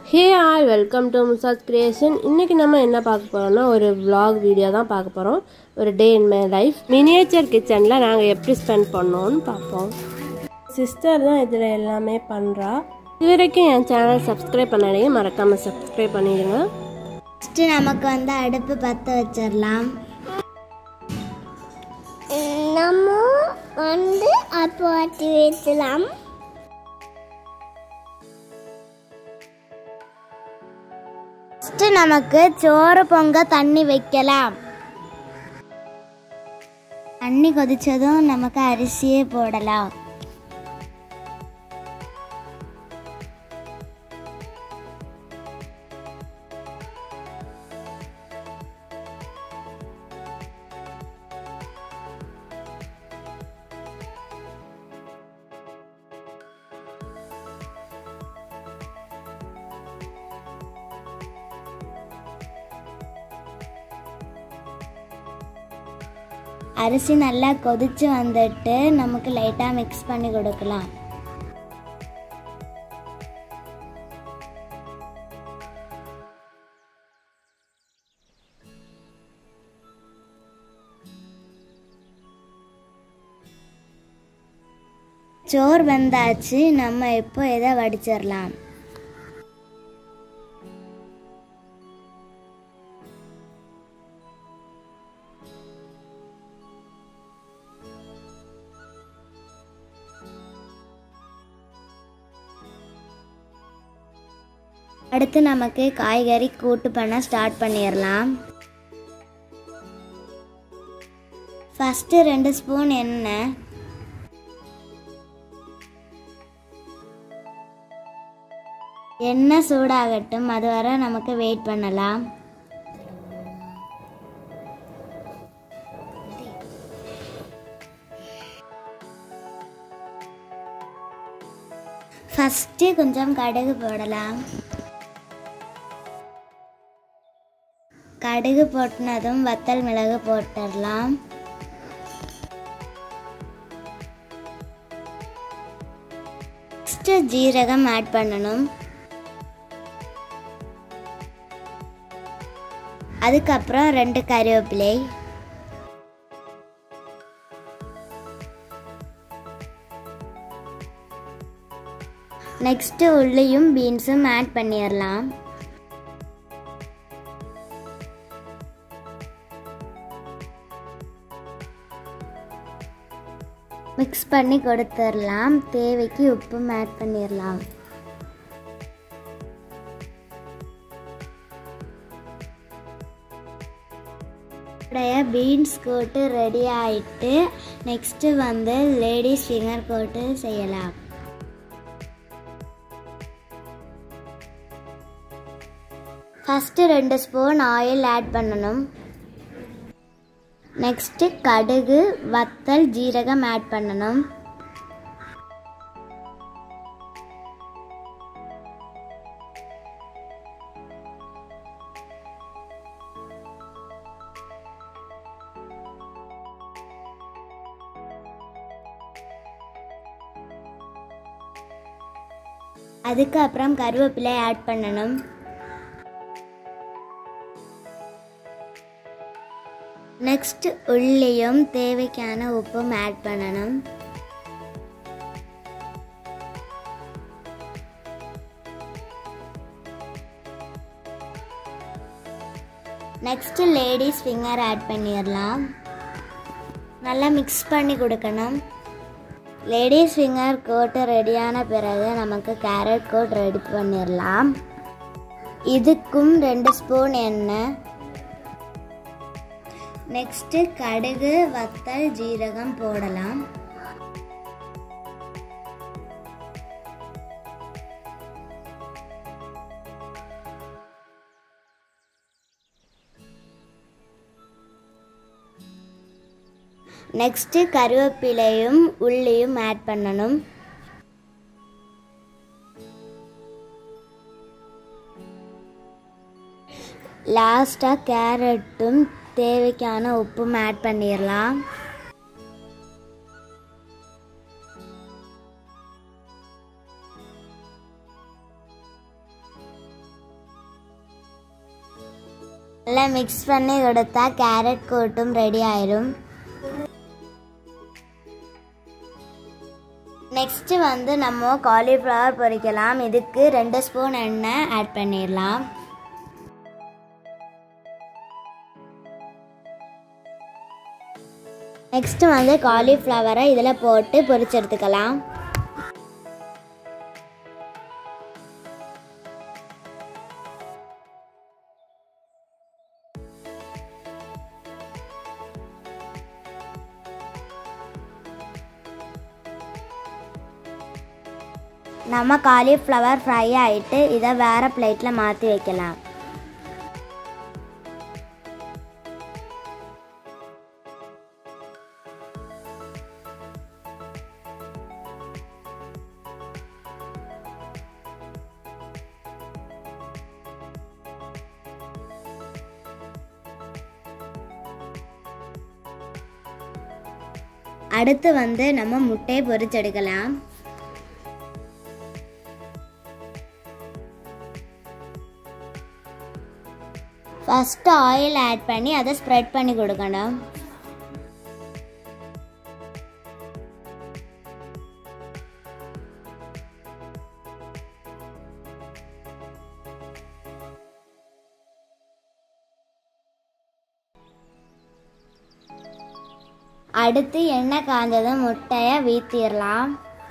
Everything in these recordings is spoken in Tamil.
hey all welcome to Musath creation இன்றைக்கி நம்ம என்ன பார்க்க போகிறோம்னா ஒரு vlog வீடியோ தான் பார்க்க போகிறோம் ஒரு day in my life miniature கிச்சனில் நாங்கள் எப்படி ஸ்பெண்ட் பண்ணோம்னு பார்ப்போம் சிஸ்டர் தான் இதில் எல்லாமே பண்ணுறா இது வரைக்கும் என் சேனல் சப்ஸ்கிரைப் பண்ணாலே மறக்காமல் சப்ஸ்கிரைப் பண்ணிடுங்க ஃபஸ்ட்டு நமக்கு வந்து அடுப்பு பற்ற வச்சிடலாம் நம்ம வந்து அடுப்பு பற்றி வைக்கலாம் ஃபஸ்ட்டு நமக்கு சோறு பொங்க தண்ணி வைக்கலாம் தண்ணி கொதிச்சதும் நமக்கு அரிசியே போடலாம் அரிசி நல்லா கொதிச்சு வந்துட்டு நமக்கு லைட்டாக மிக்ஸ் பண்ணி கொடுக்கலாம் சோறு வெந்தாச்சு நம்ம இப்போ இதை வடிச்சிடலாம் அடுத்து நமக்கு காய்கறி கூட்டு பண்ண ஸ்டார்ட் பண்ணிடலாம் ஃபஸ்ட்டு ரெண்டு ஸ்பூன் எண்ணெய் எண்ணெய் சூடாகட்டும் அது வரை நமக்கு வெயிட் பண்ணலாம் ஃபஸ்ட்டு கொஞ்சம் கடுகு போடலாம் கடுகு போட்டினதும் வத்தல் மிளகு போட்டுடலாம் நெக்ஸ்ட்டு ஜீரகம் ஆட் பண்ணணும் அதுக்கப்புறம் ரெண்டு கறிவேப்பிலை நெக்ஸ்ட்டு உள்ளியும் பீன்ஸும் ஆட் பண்ணிடலாம் மிக்ஸ் பண்ணி கொடுத்துடலாம் தேவைக்கு உப்பும் ஆட் பண்ணிடலாம் பீன்ஸ் கோட்டு ரெடி ஆயிட்டு நெக்ஸ்ட்டு வந்து லேடிஸ் ஃபிங்கர் கோட்டு செய்யலாம் ஃபஸ்ட்டு ரெண்டு ஸ்பூன் ஆயில் ஆட் பண்ணணும் நெக்ஸ்ட்டு கடுகு வத்தல் ஜீரகம் ஆட் பண்ணணும் அதுக்கப்புறம் கருவேப்பிலை ஆட் பண்ணணும் நெக்ஸ்ட் உள்ளியும் தேவைக்கான உப்பும் ஆட் பண்ணணும் நெக்ஸ்ட் லேடிஸ் ஃபிங்கர் ஆட் பண்ணிடலாம் நல்லா மிக்ஸ் பண்ணி கொடுக்கணும் லேடிஸ் ஃபிங்கர் கோட்டு ரெடியான பிறகு நமக்கு கேரட் கோட் ரெடி பண்ணிடலாம் இதுக்கும் ரெண்டு ஸ்பூன் எண்ணெய் நெக்ஸ்ட்டு கடுகு வத்தல் ஜீரகம் போடலாம் நெக்ஸ்ட்டு கருவேப்பிலையும் உள்ளியும் ஆட் பண்ணணும் லாஸ்ட்டாக கேரட்டும் தேவைக்கான உப்பும் ஆட் பண்ணிடலாம் நல்லா மிக்ஸ் பண்ணி கொடுத்தா கேரட் கூட்டும் ரெடி ஆயிரும் நெக்ஸ்ட்டு வந்து நம்ம காலிஃப்ளவர் பொரிக்கலாம் இதுக்கு ரெண்டு ஸ்பூன் எண்ணெய் ஆட் பண்ணிடலாம் நெக்ஸ்ட்டு வந்து காலிஃப்ளவரை இதில் போட்டு பொரிச்சு எடுத்துக்கலாம் நம்ம காலிஃப்ளவர் ஃப்ரை ஆகிட்டு இதை வேறு பிளேட்டில் மாற்றி வைக்கலாம் அடுத்து வந்து நம்ம முட்டையை பொரிச்செடுக்கலாம் ஃபஸ்ட்டு ஆயில் ஆட் பண்ணி அதை ஸ்ப்ரெட் பண்ணி கொடுக்கணும் அடுத்து எண்ணெய் காஞ்சதும் முட்டையை வீத்திடலாம்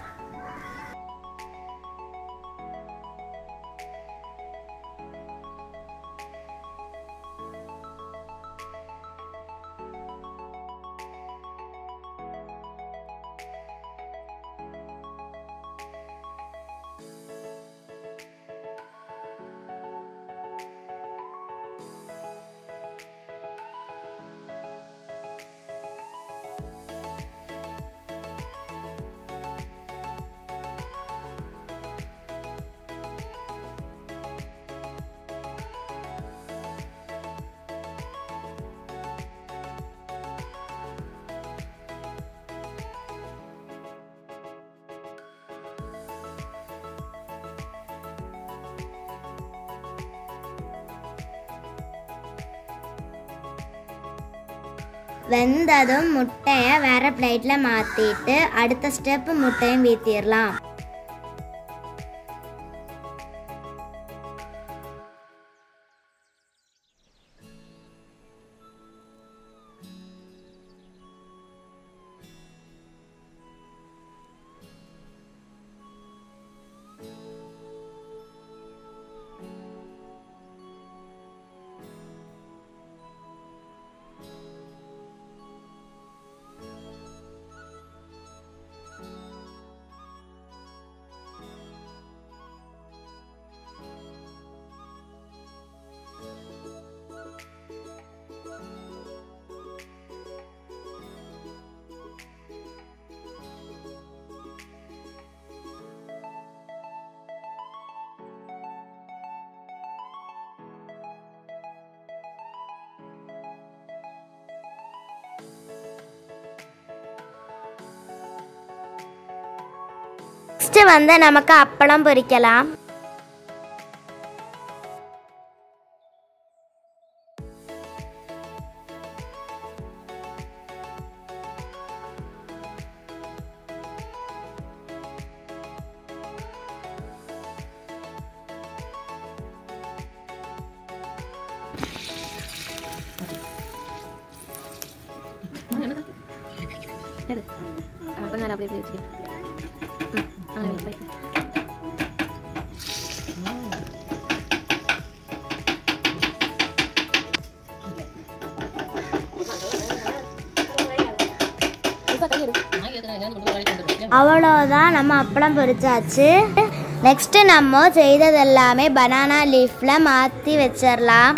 வெந்ததும் முட்டையை வேற பிளேட்டில் மாற்றிட்டு அடுத்த ஸ்டெப் முட்டையும் வீத்திடலாம் நெக்ஸ்ட் வந்து நமக்கு அப்பளம் பொரிக்கலாம் கொஞ்ச நேரம் அப்படியே வச்சுக்கேன் அவ்வளோதான் நம்ம அப்பளம் பொரிச்சாச்சு நெக்ஸ்ட் நம்ம செய்தது எல்லாமே பனானா லீஃப்ல மாற்றி வச்சிடலாம்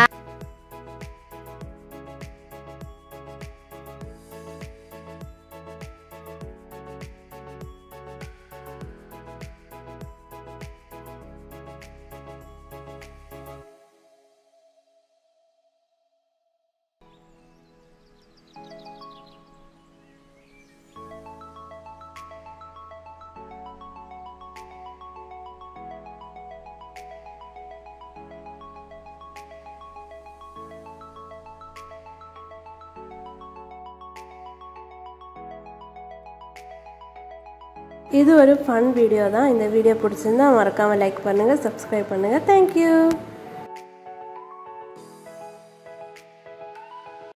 இது ஒரு ஃபன் வீடியோ தான் இந்த வீடியோ பிடிச்சிருந்தா மறக்காமல் லைக் பண்ணுங்கள் சப்ஸ்கிரைப் பண்ணுங்கள் தேங்க்யூ